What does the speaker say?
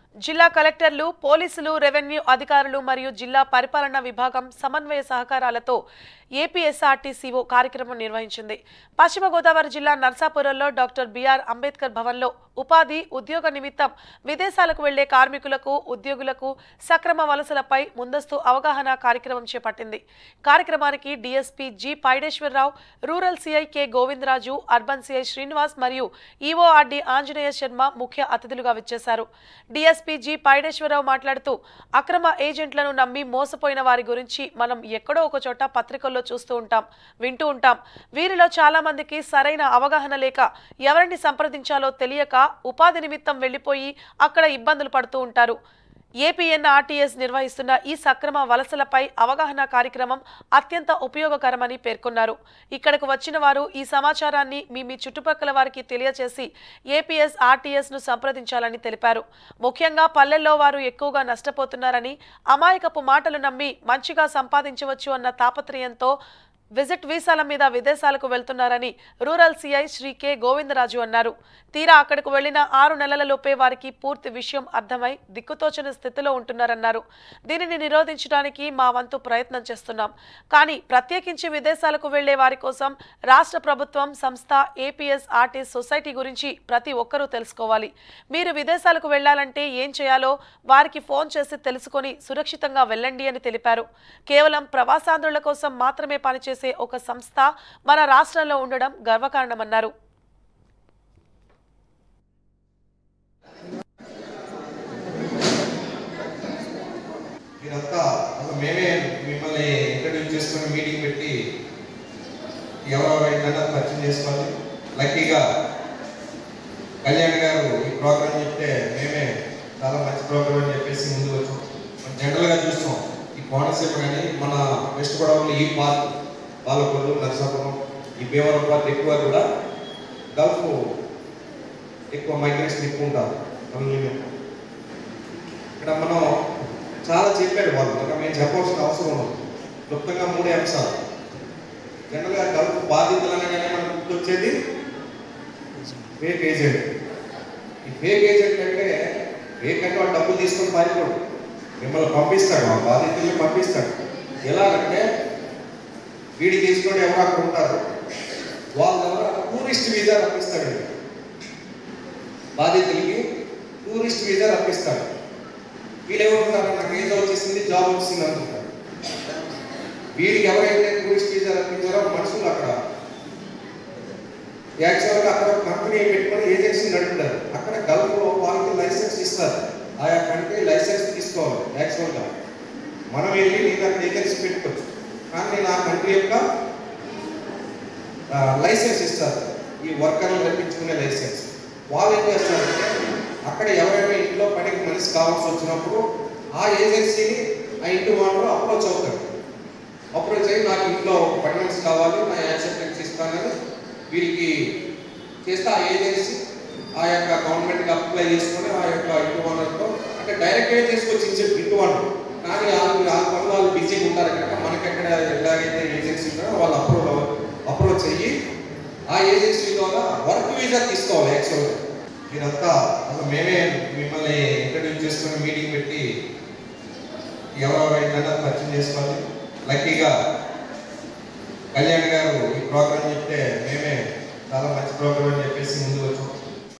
జిల్లా కలెక్టర్లు పోలీసులు రెవెన్యూ అధికారులు మరియు జిల్లా పరిపాలనా విభాగం సమన్వయ సహకారాలతో ఏపీఎస్ఆర్టీసీఓ కార్యక్రమం నిర్వహించింది పశ్చిమ గోదావరి జిల్లా నర్సాపురంలో డాక్టర్ బిఆర్ అంబేద్కర్ భవన్లో ఉపాధి ఉద్యోగ నిమిత్తం విదేశాలకు వెళ్లే కార్మికులకు ఉద్యోగులకు సక్రమ వలసలపై ముందస్తు అవగాహన కార్యక్రమం చేపట్టింది కార్యక్రమానికి DSP G Paideswararao rural CI K Govindaraju urban CI Srinivas మరియు ఈఓఆర్డి ఆంజనేయ శర్మ ముఖ్య అతిథులుగా విచ్చేశారు డీఎస్పీ జి పైడేశ్వరరావు మాట్లాడుతూ అక్రమ ఏజెంట్లను నమ్మి మోసపోయిన వారి గురించి మనం ఎక్కడో ఒక చోట పత్రికల్లో చూస్తూ ఉంటాం వింటూ ఉంటాం వీరిలో చాలా మందికి సరైన అవగాహన లేక ఎవరిని సంప్రదించాలో తెలియక ఉపాధి నిమిత్తం వెళ్లిపోయి అక్కడ ఇబ్బందులు పడుతూ ఉంటారు ఏపీఎన్ఆర్టీఎస్ నిర్వహిస్తున్న ఈ సక్రమ వలసలపై అవగాహన కార్యక్రమం అత్యంత ఉపయోగకరమని పేర్కొన్నారు ఇక్కడకు వచ్చిన వారు ఈ సమాచారాన్ని మీ మీ చుట్టుపక్కల వారికి తెలియజేసి ఏపీఎస్ ఆర్టీఎస్ను సంప్రదించాలని తెలిపారు ముఖ్యంగా పల్లెల్లో వారు ఎక్కువగా నష్టపోతున్నారని అమాయకపు మాటలు నమ్మి మంచిగా సంపాదించవచ్చు అన్న తాపత్రయంతో విజిట్ వీసాల మీద విదేశాలకు వెళ్తున్నారని rural CI Shri K Govindaraju అన్నారు తీరా అక్కడకు వెళ్లిన ఆరు నెలలలోపే వారికి పూర్తి విషయం అర్థమై దిక్కుతోచని స్థితిలో ఉంటున్నారన్నారు దీనిని నిరోధించడానికి మా వంతు ప్రయత్నం చేస్తున్నాం కానీ ప్రత్యేకించి విదేశాలకు వెళ్లే వారి కోసం రాష్ట్ర ప్రభుత్వం సంస్థ ఏపీఎస్ ఆర్టిస్ట్ సొసైటీ గురించి ప్రతి ఒక్కరూ తెలుసుకోవాలి మీరు విదేశాలకు వెళ్లాలంటే ఏం చేయాలో వారికి ఫోన్ చేసి తెలుసుకొని సురక్షితంగా వెళ్ళండి అని తెలిపారు కేవలం ప్రవాసాంధ్రుల కోసం మాత్రమే పనిచేసే ఒక సంస్థ మన రాష్ట్రంలో ఉండడం గర్వకారణమన్నారు మీరంతా అసలు మేమే మిమ్మల్ని ఇంట్రడ్యూస్ చేసుకుని మీటింగ్ పెట్టి ఎవరెవరైనా పరిచయం చేసుకోవాలి లక్కీగా కళ్యాణ్ గారు ఈ ప్రోగ్రామ్ చెప్తే మేమే చాలా మంచి ప్రోగ్రామ్ అని చెప్పేసి ముందుకు వచ్చాం మనం జనరల్గా చూస్తాం ఈ కోనసీమ కానీ మన వెస్ట్ గోదావరిలో ఈ పార్క్ పాలకొల్లు నరసాపురం ఈ భీమవరం పార్క్ ఎక్కువ కూడా గల్ఫ్ ఎక్కువ మైగ్రేషన్ ఎక్కువ ఉంటారు తమిళ ఇక్కడ మనం చాలా చెప్పారు వాళ్ళు ఇంకా మేము చెప్పవలసిన అవసరం ఉంది క్లుప్తంగా మూడే అంశాలు జనరల్గా గల్ఫ్ బాధితులు అనగానే మనకు గుర్తొచ్చేది ఫేక్ ఏజెంట్ ఈ ఫేక్ ఏజెంట్ అంటే ఫేక్ అంటే వాడు డబ్బులు తీసుకొని పారిపోడు మిమ్మల్ని పంపిస్తాడు ఆ బాధితుల్ని పంపిస్తాడు ఎలాగంటే వీడి తీసుకొని ఎవరు అక్కడ ఉంటారు వాళ్ళ ద్వారా టూరిస్ట్ వీసా రప్పిస్తాడు బాధితులకి టూరిస్ట్ వీసా రప్పిస్తాడు వీళ్ళు ఏమంటారు నాకు వీసా వచ్చేసింది జాబ్ వచ్చింది అనుకుంటారు వీడికి ఎవరైతే టూరిస్ట్ వీసా రప్పించారో మనుషులు అక్కడ యాక్చువల్గా అక్కడ ఒక కంపెనీ పెట్టుకొని ఏజెన్సీ నడుపుతారు అక్కడ గల్ఫ్లో వాళ్ళకి లైసెన్స్ ఇస్తారు ఆయా కంట్రీ లైసెన్స్ తీసుకోవాలి యాక్చువల్గా మనం వెళ్ళి నేను అక్కడ ఏజెన్సీ పెట్టుకోవచ్చు కానీ నేను ఆ కంట్రీ యొక్క లైసెన్స్ ఇస్తారు ఈ వర్కర్లు రప్పించుకునే లైసెన్స్ వాళ్ళు ఏం చేస్తారంటే అక్కడ ఎవరైనా ఇంట్లో పనికి మనిషి కావాల్సి వచ్చినప్పుడు ఆ ఏజెన్సీని ఆ ఇంటి వాళ్ళు అప్రోచ్ అవుతారు అప్రోచ్ అయ్యి నాకు ఇంట్లో పని మనిషి కావాలి నా యాక్సెప్టెన్స్ ఇస్తానని వీరికి చేస్తే ఆ ఏజెన్సీ ఆ యొక్క గవర్నమెంట్కి అప్లై చేసుకొని ఆ యొక్క ఇంటి ఓనర్తో అంటే డైరెక్ట్గా తీసుకొచ్చి ఇచ్చే ఇంటి వాళ్ళు కానీ వాళ్ళు ఆ పనులు వాళ్ళు బిజీగా ఉంటారు కనుక మనకెక్కడ ఎలాగైతే ఏజెన్సీ ఉన్నారో వాళ్ళు అప్రోచ్ అప్రోచ్ అయ్యి ఆ ఏజెన్సీ ద్వారా వర్క్ వీసా తీసుకోవాలి యాక్చువల్గా మీరంతా అసలు మేమే మిమ్మల్ని ఇంట్రడ్యూస్ చేసుకుని మీటింగ్ పెట్టి ఎవరెవరైనా పరిచయం చేసుకోవాలి లక్కీగా కళ్యాణ్ గారు ఈ ప్రోగ్రామ్ చెప్తే మేమే చాలా మంచి ప్రోగ్రామ్ అని చెప్పేసి ముందుకు వచ్చాం